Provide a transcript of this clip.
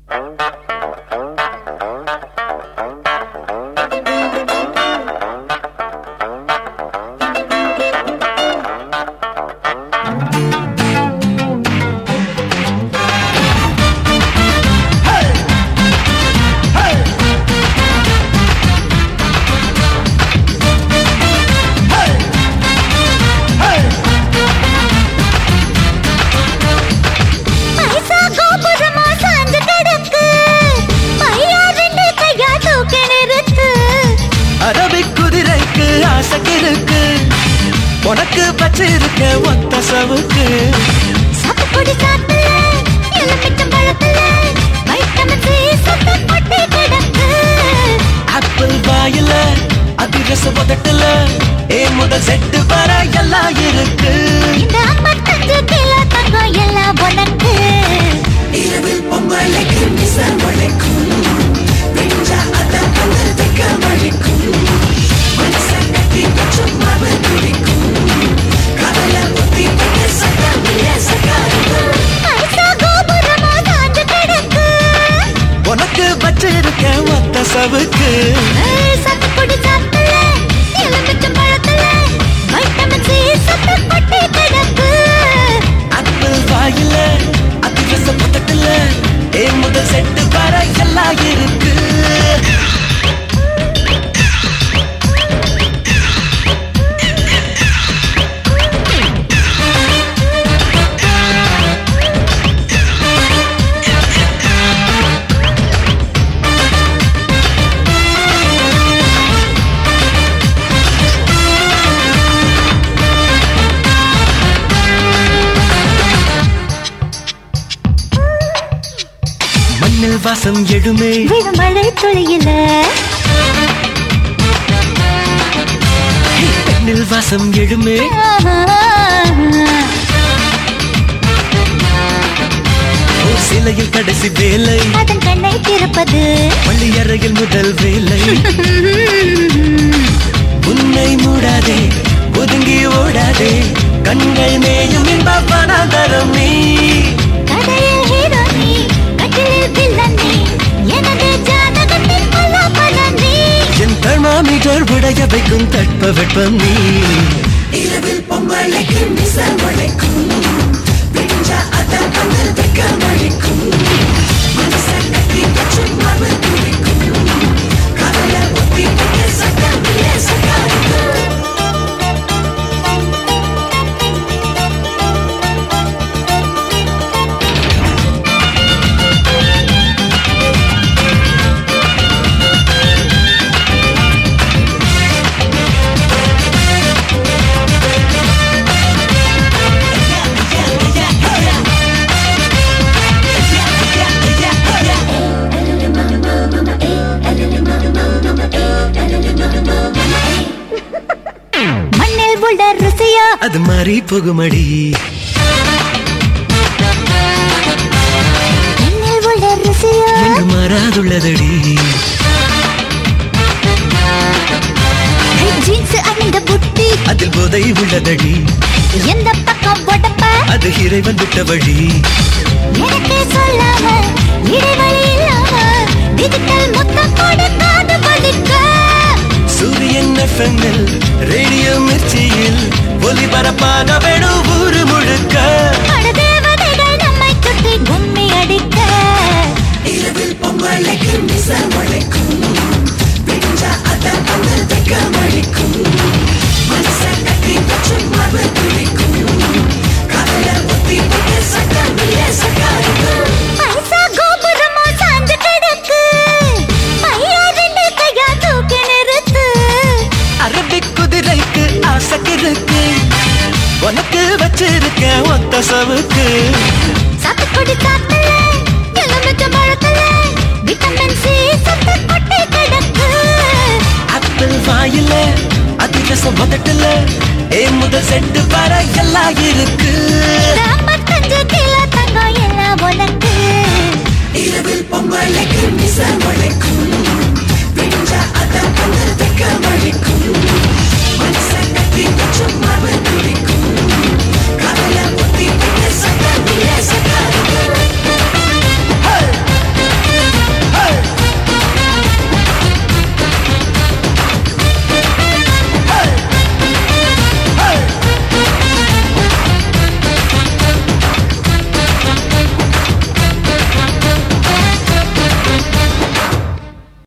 பைசா கோபுரமா சாஞ்சு கிடக்கு பையா ரெண்டு கையா தூக்கி நிறுத்து அரபிக் குதிரைக்கு ஆசைக்கிருக்கு உனக்கு வச்சிருக்க ஒத்த சவுக்கு சாத்துக்குடி சாத்துல எலுமிச்சம் பழத்துல வைட்டமின் சி சத்து கொட்டி கிடக்கு ஆப்பிள் வாயில அதிரச உதட்டுல ஏ முதல் செட்டு வர எல்லாம் இருக்கு இந்த ஐம்பத்தஞ்சு கிலோ தங்கம் எல்லாம் உனக்கு இரவில் பொங்கலுக்கு மிசல் வளைக்கும் வெஞ்சா அத பந்தல் வைக்க வழிக்கும் மனச கட்டி பச்சம் அவள் பிடிக்கும் கடல புத்தி வைக்க சட்டம் இல்ல சகாரிக்கும் பைசா கோபுரமா சாஞ்சு கிடக்கு உனக்கு வச்சிருக்க ஒத்த சவுக்கு ஏய், சாத்துக்குடி சாத்துல எலுமிச்சம் பழத்துல வைட்டமின் சி சத்து கொட்டி கிடக்கு ஆப்பிள் வாயில அதிரச உதட்டுல ஏ முதல் செட்டு வர எல்லாம் இருக்கு மண்ணில் வாசம் எழுமே விழும் மழை துளியில பெண்ணில் வாசம் எழுமே ஓர் சிலையில் கடைசி வேலை அதன் கண்ணை திறப்பது பள்ளி அறையில் முதல் வேலை உன்னை மூடாதே ஒதுங்கி ஓடாதே கண்கள் மேயும் இன்பவனதரம் நீ கதையில் ஹீரோ நீ கட்டிலில் வில்லன் நீ எனது ஜாதகத்தின் பலாபலன் நீ என் தெர்மாமீட்டர் உடைய வைக்கும் தட்ப வெப்பம் நீ இரவில் பொங்கலைக்கு மிசல் வளைக்கும் விடிஞ்சா அத பந்தல் வைக்க வழிக்கும் மனச கட்டி பச்சும் அவள் பிடிக்கும் கடல ஒத்தி வைக்க சட்டம் இல்ல சகாரிக்கும் மண்ணில் உள்ள ருசியா அது மாறி போகுமடி மண்ணில் உள்ள ருசியா என்று மாறாதுள்ளதடி ஜீன்ஸ் அணிந்த புட்டி அதில் போதை உள்ளதடி எந்த பக்கம் உடப்ப அது இறைவன் விட்ட வழி எனக்கே சொல்லாம இடைவெளி இல்லாம டிஜிட்டல் முத்தம் கொடுக்காது வலிக்க சூரியன் எஃப்எம்மில் ரேடியோ மிர்ச்சியில் ஒலிபரப்பாக வேணும் ஊரு முழுக்க படதேவதைகள் நம்மை சுத்தி கும்மி அடிக்க இரவில் பொங்கலைக்கு மிசல் வளைக்கும் விடிஞ்சா அத பந்தல் வைக்க வழிக்கும் மனச கட்டி பச்சும் அவள் பிடிக்கும் கடல ஒத்தி வைக்க சட்டம் இல்ல சகாரிக்கும் பைசா கோபுரமா சாஞ்சு கிடக்கு பையா ரெண்டு கையா தூக்கி நிறுத்து அரபிக் குதிரைக்கு ஆசைக்கிருக்கு உனக்கு வச்சிருக்க ஒத்த சவுக்கு சாத்துக்குடி சாத்துல எலுமிச்சம் பழத்துல விட்டமின் சி சத்து கொட்டி கிடக்கு ஆப்பிள் வாயில அதிரசம் உதட்டுல ஏ முதல் செட்டு வர எல்லாம் இருக்கு இந்த